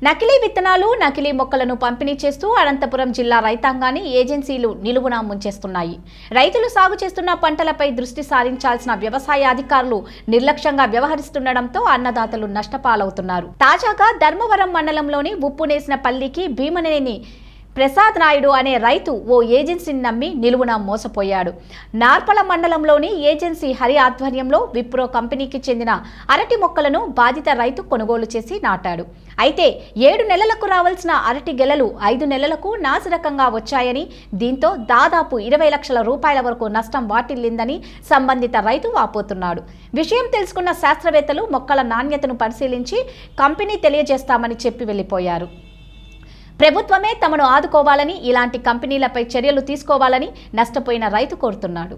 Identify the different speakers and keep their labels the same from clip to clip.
Speaker 1: నకిలీ విత్తనాలు నకిలీ మొక్కలను పంపిణీ చేస్తూ అనంతపురం జిల్లా రైతాంగాన్ని ఏజెన్సీలు నిలువునా ముంచేస్తున్నాయి రైతులు సాగు చేస్తున్న పంటలపై దృష్టి సారించాల్సిన వ్యవసాయ అధికారులు నిర్లక్ష్యంగా వ్యవహరిస్తుండటంతో అన్నదాతలు నష్టపాలవుతున్నారు తాజాగా ధర్మవరం మండలంలోని ఉప్పునేసిన పల్లికి భీమనేని ప్రసాద్ నాయుడు అనే రైతు ఓ ఏజెన్సీని నమ్మి నిలువున మోసపోయాడు నార్పల మండలంలోని ఏజెన్సీ హరి ఆధ్వర్యంలో విప్రో కంపెనీకి చెందిన అరటి మొక్కలను బాధిత రైతు కొనుగోలు చేసి నాటాడు అయితే ఏడు నెలలకు రావాల్సిన అరటి గెలలు ఐదు నెలలకు నాసిరకంగా వచ్చాయని దీంతో దాదాపు ఇరవై లక్షల రూపాయల వరకు నష్టం వాటిల్లిందని సంబంధిత రైతు వాపోతున్నాడు విషయం తెలుసుకున్న శాస్త్రవేత్తలు మొక్కల నాణ్యతను పరిశీలించి కంపెనీ తెలియజేస్తామని చెప్పి వెళ్ళిపోయారు ప్రభుత్వమే తమను ఆదుకోవాలని ఇలాంటి కంపెనీలపై చర్యలు తీసుకోవాలని నష్టపోయిన రైతు కోరుతున్నాడు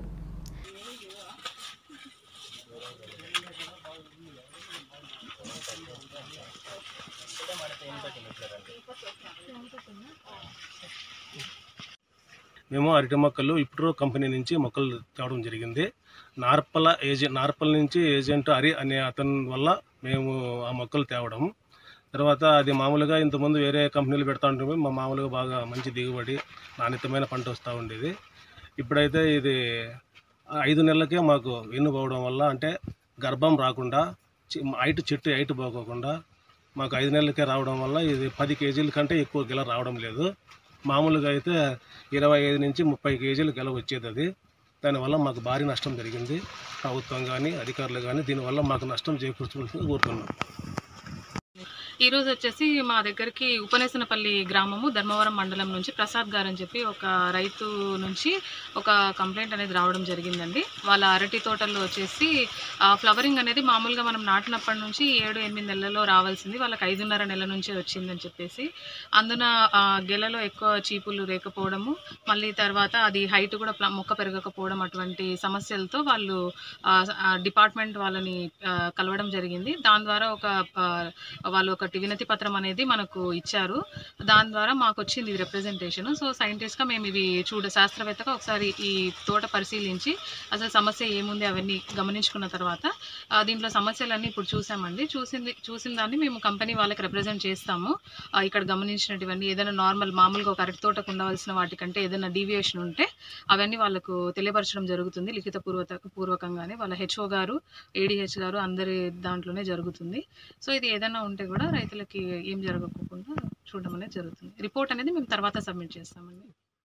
Speaker 2: మేము అరటి మొక్కలు ఇప్పుడు కంపెనీ నుంచి మొక్కలు తేవడం జరిగింది నార్పల ఏజెంట్ నార్పల నుంచి ఏజెంట్ హరి అనే అతని వల్ల మేము ఆ మొక్కలు తేవడం తర్వాత అది మామూలుగా ఇంతకుముందు వేరే కంపెనీలు పెడతా ఉంటే మా మామూలుగా బాగా మంచి దిగుబడి నాణ్యతమైన పంట వస్తూ ఉండేది ఇప్పుడైతే ఇది ఐదు నెలలకే మాకు వెన్నుపోవడం వల్ల అంటే గర్భం రాకుండా చి- హైట్ చెట్టు హైట్ పోకోకుండా మాకు ఐదు నెలలకే రావడం వల్ల ఇది పది కేజీల కంటే ఎక్కువ గిల రావడం లేదు మామూలుగా అయితే ఇరవై ఐదు నుంచి ముప్పై కేజీలు గెల వచ్చేది అది దానివల్ల మాకు భారీ నష్టం జరిగింది ప్రభుత్వం కానీ అధికారులు కానీ దీనివల్ల మాకు నష్టం చేకూర్చవలసింది కోరుతున్నాం
Speaker 3: ఈ రోజు వచ్చేసి మా దగ్గరికి ఉపనేసనపల్లి గ్రామము ధర్మవరం మండలం నుంచి ప్రసాద్ గారు అని చెప్పి ఒక రైతు నుంచి ఒక కంప్లైంట్ అనేది రావడం జరిగిందండి వాళ్ళ అరటి తోటల్లో వచ్చేసి ఆ, ఫ్లవరింగ్ అనేది మామూలుగా మనం నాటినప్పటి నుంచి ఏడు ఎనిమిది నెలల్లో రావాల్సింది వాళ్ళకి ఐదున్నర నెల నుంచే వచ్చిందని చెప్పేసి అందున ఆ, గెలలో ఎక్కువ చీపులు లేకపోవడము మళ్ళీ తర్వాత అది హైట్ కూడా ప్ల- మొక్క పెరగకపోవడం అటువంటి సమస్యలతో వాళ్ళు ఆ, ఆ డిపార్ట్మెంట్ వాళ్ళని ఆ, కలవడం జరిగింది దాని ద్వారా ఒక ఆ, వాళ్ళు ఒకటి వినతి పత్రం అనేది మనకు ఇచ్చారు దాని ద్వారా మాకు వచ్చింది ఇది రిప్రజెంటేషన్ సో సైంటిస్ట్గా మేము ఇవి చూడ శాస్త్రవేత్తగా ఒకసారి ఈ తోట పరిశీలించి అసలు సమస్య ఏముంది అవన్నీ గమనించుకున్న తర్వాత ఆ, దీంట్లో సమస్యలన్నీ ఇప్పుడు చూసామండి చూసింది చూసిన దాన్ని మేము కంపెనీ వాళ్ళకి రిప్రజెంట్ చేస్తాము ఆ, ఇక్కడ గమనించినటువన్నీ ఏదైనా నార్మల్ మామూలుగా ఒక అరటి తోటకు ఉండవలసిన వాటికంటే ఏదైనా డీవియేషన్ ఉంటే అవన్నీ వాళ్ళకు తెలియపరచడం జరుగుతుంది లిఖిత పూర్వక పూర్వకంగానే వాళ్ళ హెచ్ఓ గారు ఏడిహెచ్ గారు అందరి దాంట్లోనే జరుగుతుంది సో ఇది ఏదైనా ఉంటే కూడా రైతులకి ఏం జరగకుండా చూడడం అనేది జరుగుతుంది రిపోర్ట్ అనేది మేము తర్వాత సబ్మిట్ చేస్తామండి